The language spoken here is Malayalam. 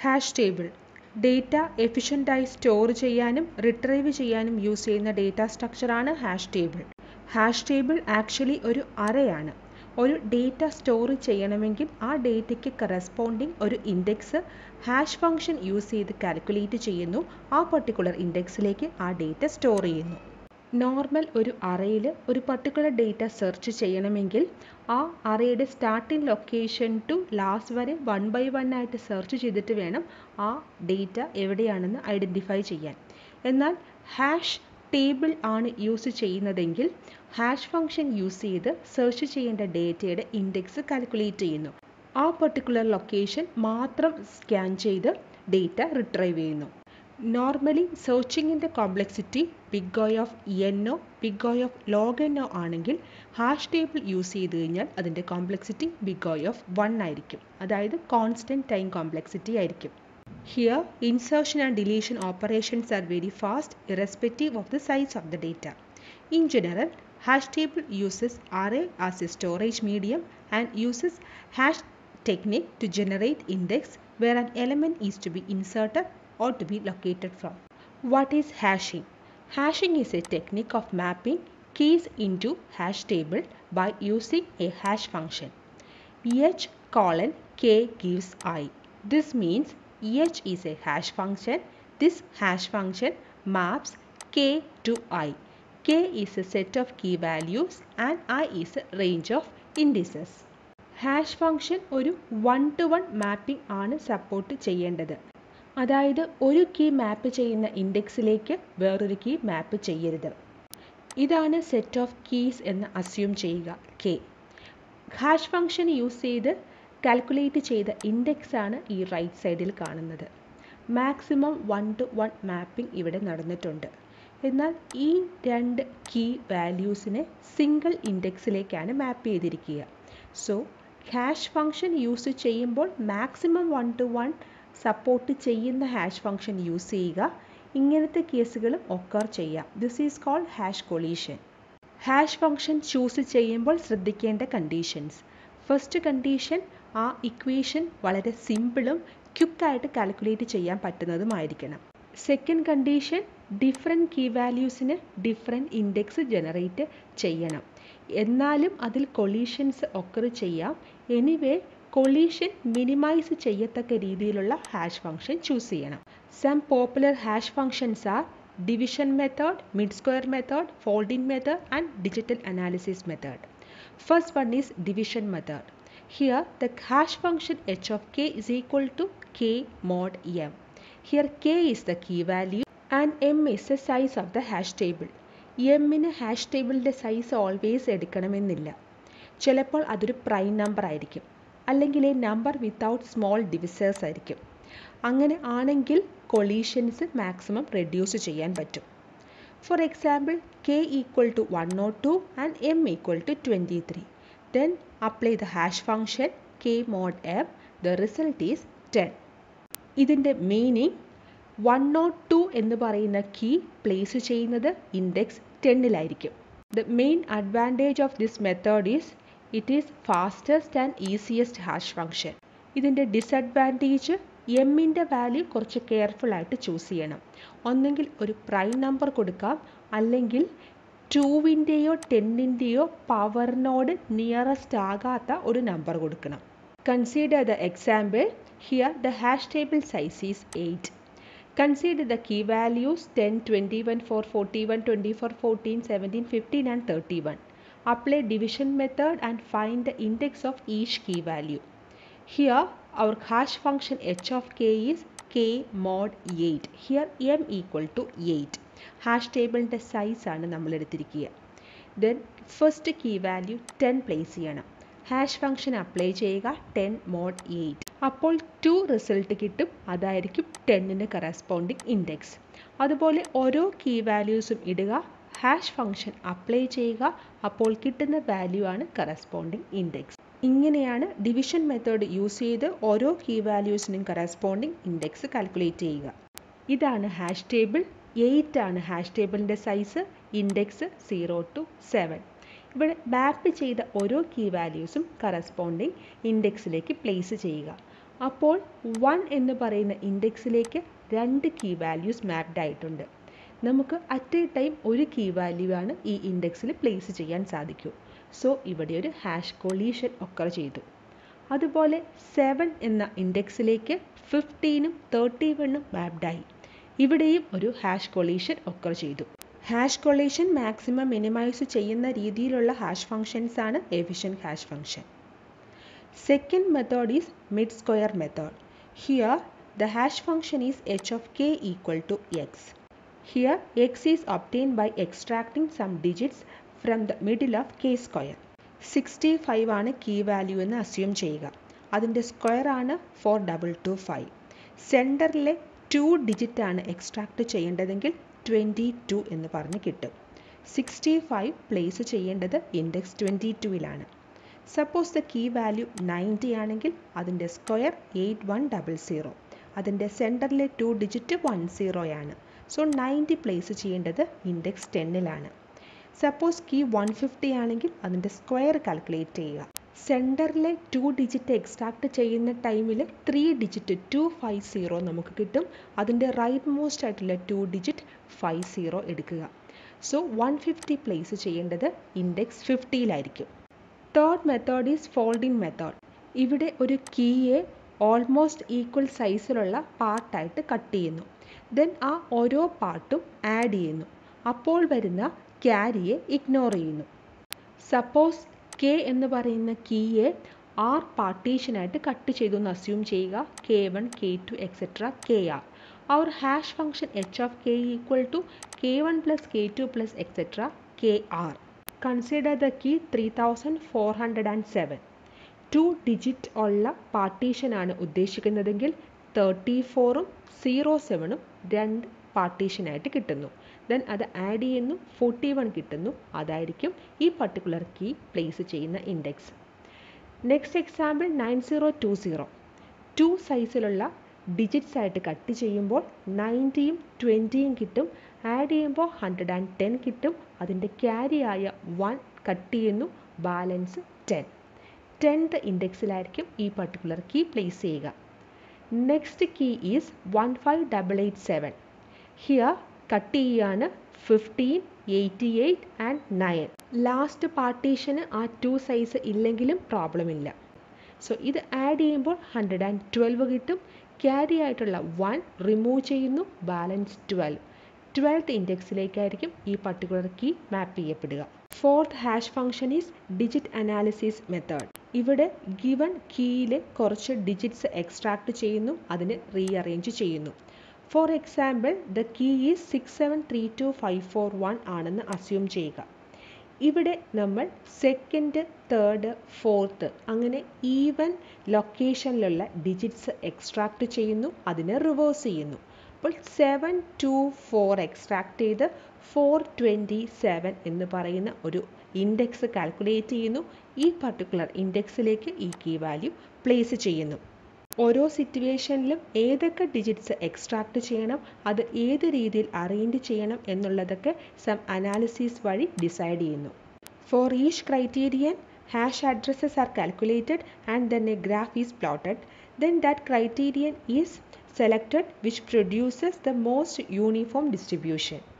ഹാഷ് ടേബിൾ ഡേറ്റ എഫിഷ്യൻ്റായി സ്റ്റോർ ചെയ്യാനും റിട്രൈവ് ചെയ്യാനും യൂസ് ചെയ്യുന്ന ഡേറ്റ സ്ട്രക്ചറാണ് hash table hash table actually ഒരു അറയാണ് ഒരു ഡേറ്റ സ്റ്റോർ ചെയ്യണമെങ്കിൽ ആ ഡേറ്റയ്ക്ക് കറസ്പോണ്ടിങ് ഒരു ഇൻഡെക്സ് ഹാഷ് ഫംഗ്ഷൻ യൂസ് ചെയ്ത് കാൽക്കുലേറ്റ് ചെയ്യുന്നു ആ പർട്ടിക്കുലർ ഇൻഡെക്സിലേക്ക് ആ ഡേറ്റ സ്റ്റോർ ചെയ്യുന്നു നോർമൽ ഒരു അറയിൽ ഒരു പർട്ടിക്കുലർ ഡേറ്റ സെർച്ച് ചെയ്യണമെങ്കിൽ ആ അറയുടെ സ്റ്റാർട്ടിംഗ് ലൊക്കേഷൻ ടു ലാസ്റ്റ് വരെ വൺ ബൈ വൺ ആയിട്ട് സെർച്ച് ചെയ്തിട്ട് വേണം ആ ഡേറ്റ എവിടെയാണെന്ന് ഐഡൻറ്റിഫൈ ചെയ്യാൻ എന്നാൽ ഹാഷ് ടേബിൾ ആണ് യൂസ് ചെയ്യുന്നതെങ്കിൽ ഹാഷ് ഫംഗ്ഷൻ യൂസ് ചെയ്ത് സെർച്ച് ചെയ്യേണ്ട ഡേറ്റയുടെ ഇൻഡെക്സ് കാൽക്കുലേറ്റ് ചെയ്യുന്നു ആ പർട്ടിക്കുലർ ലൊക്കേഷൻ മാത്രം സ്കാൻ ചെയ്ത് ഡേറ്റ റിട്രൈവ് ചെയ്യുന്നു നോർമലി സെർച്ചിങ്ങിൻ്റെ complexity big O of N O big O of log N O ആണെങ്കിൽ ഹാഷ് ടേബിൾ യൂസ് ചെയ്ത് കഴിഞ്ഞാൽ അതിൻ്റെ complexity big O of one ആയിരിക്കും അതായത് കോൺസ്റ്റൻറ്റ് ടൈം കോംപ്ലക്സിറ്റി ആയിരിക്കും here insertion and deletion operations are very fast irrespective of the size of the data in general hash table uses array as a storage medium and uses hash technique to generate index where an element is to be inserted or to be located from. What is hashing? Hashing is a technique of mapping keys into hash table by using a hash function. h colon k gives i. This means h is a hash function. This hash function maps k to i. k is a set of key values and i is a range of indices. Hash function ഒരു വൺ ടു വൺ മാപ്പിംഗ് ആണ് സപ്പോർട്ട് ചെയ്യേണ്ടത് അതായത് ഒരു കീ മാപ്പ് ചെയ്യുന്ന ഇൻഡെക്സിലേക്ക് വേറൊരു കീ മാപ്പ് ചെയ്യരുത് ഇതാണ് സെറ്റ് ഓഫ് കീസ് എന്ന് അസ്യൂം ചെയ്യുക കെ ഹാഷ് ഫംഗ്ഷൻ യൂസ് ചെയ്ത് കാൽക്കുലേറ്റ് ചെയ്ത ഇൻഡെക്സ് ആണ് ഈ റൈറ്റ് സൈഡിൽ കാണുന്നത് maximum one to one mapping ഇവിടെ നടന്നിട്ടുണ്ട് എന്നാൽ ഈ രണ്ട് കീ വാല്യൂസിനെ സിംഗിൾ ഇൻഡെക്സിലേക്കാണ് മാപ്പ് ചെയ്തിരിക്കുക സോ ഹാഷ് ഫംഗ്ഷൻ യൂസ് ചെയ്യുമ്പോൾ maximum one to one support ചെയ്യുന്ന ഹാഷ് ഫംഗ്ഷൻ യൂസ് ചെയ്യുക ഇങ്ങനത്തെ കേസുകളും ഒക്കർ ചെയ്യാം this is called hash collision hash function choose ചെയ്യുമ്പോൾ ശ്രദ്ധിക്കേണ്ട കണ്ടീഷൻസ് ഫസ്റ്റ് കണ്ടീഷൻ ആ ഇക്വേഷൻ വളരെ സിമ്പിളും ക്വിക്കായിട്ട് കാൽക്കുലേറ്റ് ചെയ്യാൻ പറ്റുന്നതുമായിരിക്കണം സെക്കൻഡ് കണ്ടീഷൻ ഡിഫറെൻറ്റ് കീ വാല്യൂസിന് ഡിഫറെൻറ്റ് ഇൻഡെക്സ് ജനറേറ്റ് ചെയ്യണം എന്നാലും അതിൽ കൊളീഷൻസ് ഒക്കർ ചെയ്യാം എനിവേ കൊളീഷൻ മിനിമൈസ് ചെയ്യത്തക്ക രീതിയിലുള്ള ഹാഷ് ഫംഗ്ഷൻ ചൂസ് ചെയ്യണം some popular hash functions are division method mid square method folding method and digital analysis method first one is division method here the hash function H of K is equal to K mod M here K is the key value and M is the size of the hash table എമ്മിന് ഹാഷ് ടേബിളിൻ്റെ സൈസ് ഓൾവേസ് എടുക്കണമെന്നില്ല ചിലപ്പോൾ അതൊരു പ്രൈം നമ്പർ ആയിരിക്കും അല്ലെങ്കിൽ a number without small divisors ആയിരിക്കും അങ്ങനെ ആണെങ്കിൽ കൊളീഷൻസ് മാക്സിമം റെഡ്യൂസ് ചെയ്യാൻ പറ്റും for example K equal to one nought two and M equal to twenty three then apply the hash function K mod M the result is ten ഇതിൻ്റെ മീനിങ് വൺ നോട്ട് ടു എന്ന് പറയുന്ന കീ പ്ലേസ് ചെയ്യുന്നത് ഇൻഡെക്സ് ടെന്നിലായിരിക്കും the main advantage of this method is it is fastest and easiest hash function ഇതിൻ്റെ ഡിസഡ്വാൻറ്റേജ് എമ്മിൻ്റെ വാല്യൂ കുറച്ച് കെയർഫുൾ ആയിട്ട് ചൂസ് ചെയ്യണം ഒന്നെങ്കിൽ ഒരു പ്രൈം നമ്പർ കൊടുക്കാം അല്ലെങ്കിൽ ടൂവിൻ്റെയോ ടെന്നിൻ്റെയോ പവറിനോട് നിയറസ്റ്റ് ആകാത്ത ഒരു നമ്പർ കൊടുക്കണം consider the example here the hash table size is eight Consider the key values 10, 21, 4, 41, 24, 14, 17, 15 and 31. Apply division method and find the index of each key value. Here our hash function h of k is k mod 8. Here m equal to 8. Hash ടേബിളിൻ്റെ സൈസാണ് നമ്മൾ എടുത്തിരിക്കുക then first key value ten place ചെയ്യണം ഹാഷ് ഫംഗ്ഷൻ അപ്ലൈ ചെയ്യുക ടെൻ മോഡ് എയ്റ്റ് അപ്പോൾ ടു റിസൾട്ട് കിട്ടും അതായിരിക്കും ടെന്നിന് കറസ്പോണ്ടിങ് ഇൻഡെക്സ് അതുപോലെ ഓരോ കീ വാല്യൂസും ഇടുക ഹാഷ് ഫംഗ്ഷൻ അപ്ലൈ ചെയ്യുക അപ്പോൾ കിട്ടുന്ന വാല്യൂ ആണ് കറസ്പോണ്ടിങ് ഇൻഡെക്സ് ഇങ്ങനെയാണ് ഡിവിഷൻ മെത്തേഡ് യൂസ് ചെയ്ത് ഓരോ കീ വാല്യൂസിനും കറസ്പോണ്ടിങ് ഇൻഡെക്സ് കാൽക്കുലേറ്റ് ചെയ്യുക ഇതാണ് ഹാഷ് ടേബിൾ എയ്റ്റ് ആണ് ഹാഷ് ടേബിളിൻ്റെ size index zero to seven ഇവിടെ മാപ്പ് ചെയ്ത ഓരോ കീ വാല്യൂസും കറസ്പോണ്ടിങ് ഇൻഡെക്സിലേക്ക് പ്ലേസ് ചെയ്യുക അപ്പോൾ വൺ എന്ന് പറയുന്ന ഇൻഡെക്സിലേക്ക് രണ്ട് കീ വാല്യൂസ് മാപ്ഡ് ആയിട്ടുണ്ട് നമുക്ക് അറ്റ് എ ടൈം ഒരു കീ വാല്യൂ ആണ് ഈ ഇൻഡെക്സിൽ പ്ലേസ് ചെയ്യാൻ സാധിക്കൂ സോ ഇവിടെ ഒരു ഹാഷ് കൊളീഷൻ ഒക്കർ ചെയ്തു അതുപോലെ സെവൻ എന്ന ഇൻഡെക്സിലേക്ക് ഫിഫ്റ്റീനും തേർട്ടി വണ്ണും മാപ്ഡായി ഇവിടെയും ഒരു ഹാഷ് കൊളീഷൻ ഒക്കർ ചെയ്തു ഹാഷ് കൊളീഷൻ മാക്സിമം മിനിമൈസ് ചെയ്യുന്ന രീതിയിലുള്ള ഹാഷ് ഫങ്ഷൻസ് ആണ് efficient hash function second method is mid square method here the hash function is h of k equal to x. Here x is obtained by extracting some digits from the middle of k square. Sixty five ആണ് കീ വാല്യൂ എന്ന് അസ്യൂം ചെയ്യുക അതിൻ്റെ സ്ക്വയർ ആണ് ഫോർ ഡബിൾ ടു ഫൈവ് സെൻറ്ററിലെ ടു ഡിജിറ്റ് ആണ് എക്സ്ട്രാക്ട് ചെയ്യേണ്ടതെങ്കിൽ ട്വൻറ്റി ടു എന്ന് പറഞ്ഞ് കിട്ടും സിക്സ്റ്റി ഫൈവ് പ്ലേസ് ചെയ്യേണ്ടത് ഇൻഡെക്സ് ട്വൻറ്റി ടുവിലാണ് suppose the key value ninety ആണെങ്കിൽ അതിൻ്റെ square eight one double zero അതിൻ്റെ സെൻറ്ററിലെ ടു ഡിജിറ്റ് വൺ സീറോയാണ് സോ നയൻറ്റി പ്ലേസ് ചെയ്യേണ്ടത് ഇൻഡെക്സ് ടെന്നിലാണ് സപ്പോസ് കീ വൺ ഫിഫ്റ്റി ആണെങ്കിൽ അതിൻ്റെ സ്ക്വയർ കാൽക്കുലേറ്റ് ചെയ്യുക സെൻറ്ററിലെ ടു ഡിജിറ്റ് എക്സ്ട്രാക്ട് ചെയ്യുന്ന ടൈമിൽ three digit two five zero നമുക്ക് കിട്ടും അതിൻ്റെ റൈറ്റ് മോസ്റ്റ് ആയിട്ടുള്ള ടു ഡിജിറ്റ് ഫൈവ് സീറോ എടുക്കുക സോ വൺ ഫിഫ്റ്റി പ്ലേസ് ചെയ്യേണ്ടത് ഇൻഡെക്സ് ഫിഫ്റ്റിയിലായിരിക്കും third method is folding method ഇവിടെ ഒരു കീയെ ഓൾമോസ്റ്റ് ഈക്വൽ സൈസിലുള്ള പാർട്ടായിട്ട് കട്ട് ചെയ്യുന്നു ദെൻ ആ ഓരോ പാർട്ടും ആഡ് ചെയ്യുന്നു അപ്പോൾ വരുന്ന ക്യാരിയെ ഇഗ്നോർ ചെയ്യുന്നു സപ്പോസ് കെ എന്ന് പറയുന്ന കീയെ ആർ പാർട്ടീഷനായിട്ട് കട്ട് ചെയ്തു എന്ന് അസ്യൂം ചെയ്യുക k one k two etcetera k r our hash function H of k equal to k one plus k two plus etcetera k r consider the key three thousand four hundred and seven two digit ഉള്ള പാർട്ടീഷനാണ് ഉദ്ദേശിക്കുന്നതെങ്കിൽ തേർട്ടി ഫോറും സീറോ സെവനും രണ്ട് പാർട്ടീഷനായിട്ട് കിട്ടുന്നു ദെൻ അത് ആഡ് ചെയ്യുന്നു ഫോർട്ടി വൺ കിട്ടുന്നു അതായിരിക്കും ഈ പർട്ടിക്കുലർ കീ പ്ലേസ് ചെയ്യുന്ന index next example nine zero two zero two സൈസിലുള്ള ഡിജിറ്റ്സ് ആയിട്ട് കട്ട് ചെയ്യുമ്പോൾ നയൻറ്റിയും ട്വൻറ്റിയും കിട്ടും ആഡ് ചെയ്യുമ്പോൾ ഹൺഡ്രഡ് ആൻഡ് ടെൻ കിട്ടും അതിൻ്റെ ക്യാരി ആയ വൺ കട്ട് ചെയ്യുന്നു ബാലൻസ് ടെൻ ടെൻത്ത് ഇൻഡെക്സിലായിരിക്കും ഈ പർട്ടിക്കുലർ കീ പ്ലേസ് ചെയ്യുക next key is one five double eight seven here cut ചെയ്യുകയാണ് fifteen eighty eight and nine last പാർട്ടീഷന് ആ ടു സൈസ് ഇല്ലെങ്കിലും പ്രോബ്ലം ഇല്ല സോ ഇത് ആഡ് ചെയ്യുമ്പോൾ ഹൺഡ്രഡ് ആൻഡ് ട്വൽവ് കിട്ടും ക്യാരി ആയിട്ടുള്ള വൺ റിമൂവ് ചെയ്യുന്നു ബാലൻസ് ട്വൽവ് ട്വൽത്ത് ഇൻഡെക്സിലേക്കായിരിക്കും ഈ പർട്ടിക്കുലർ കീ മാപ്പ് ചെയ്യപ്പെടുക fourth hash function is digit analysis method ഇവിടെ ഗിവൺ കീയിലെ കുറച്ച് ഡിജിറ്റ്സ് എക്സ്ട്രാക്ട് ചെയ്യുന്നു അതിന് റീഅറേഞ്ച് ചെയ്യുന്നു for example the key is six seven three two five four one ആണെന്ന് അസ്യൂം ചെയ്യുക ഇവിടെ നമ്മൾ സെക്കൻഡ് തേർഡ് ഫോർത്ത് അങ്ങനെ ഈവൻ ലൊക്കേഷനിലുള്ള ഡിജിറ്റ്സ് എക്സ്ട്രാക്ട് ചെയ്യുന്നു അതിനെ റിവേഴ്സ് ചെയ്യുന്നു അപ്പോൾ സെവൻ ടു ഫോർ എക്സ്ട്രാക്ട് ചെയ്ത് ഫോർ ട്വൻറ്റി സെവൻ എന്ന് പറയുന്ന ഒരു ഇൻഡെക്സ് കാൽക്കുലേറ്റ് ചെയ്യുന്നു ഈ പർട്ടിക്കുലർ ഇൻഡെക്സിലേക്ക് ഈ കീ വാല്യൂ പ്ലേസ് ചെയ്യുന്നു ഓരോ സിറ്റുവേഷനിലും ഏതൊക്കെ ഡിജിറ്റ്സ് എക്സ്ട്രാക്ട് ചെയ്യണം അത് ഏത് രീതിയിൽ അറേഞ്ച് ചെയ്യണം എന്നുള്ളതൊക്കെ സം അനാലിസിസ് വഴി ഡിസൈഡ് ചെയ്യുന്നു for each criterion hash addresses are calculated and then a graph is plotted then that criterion is selected which produces the most uniform distribution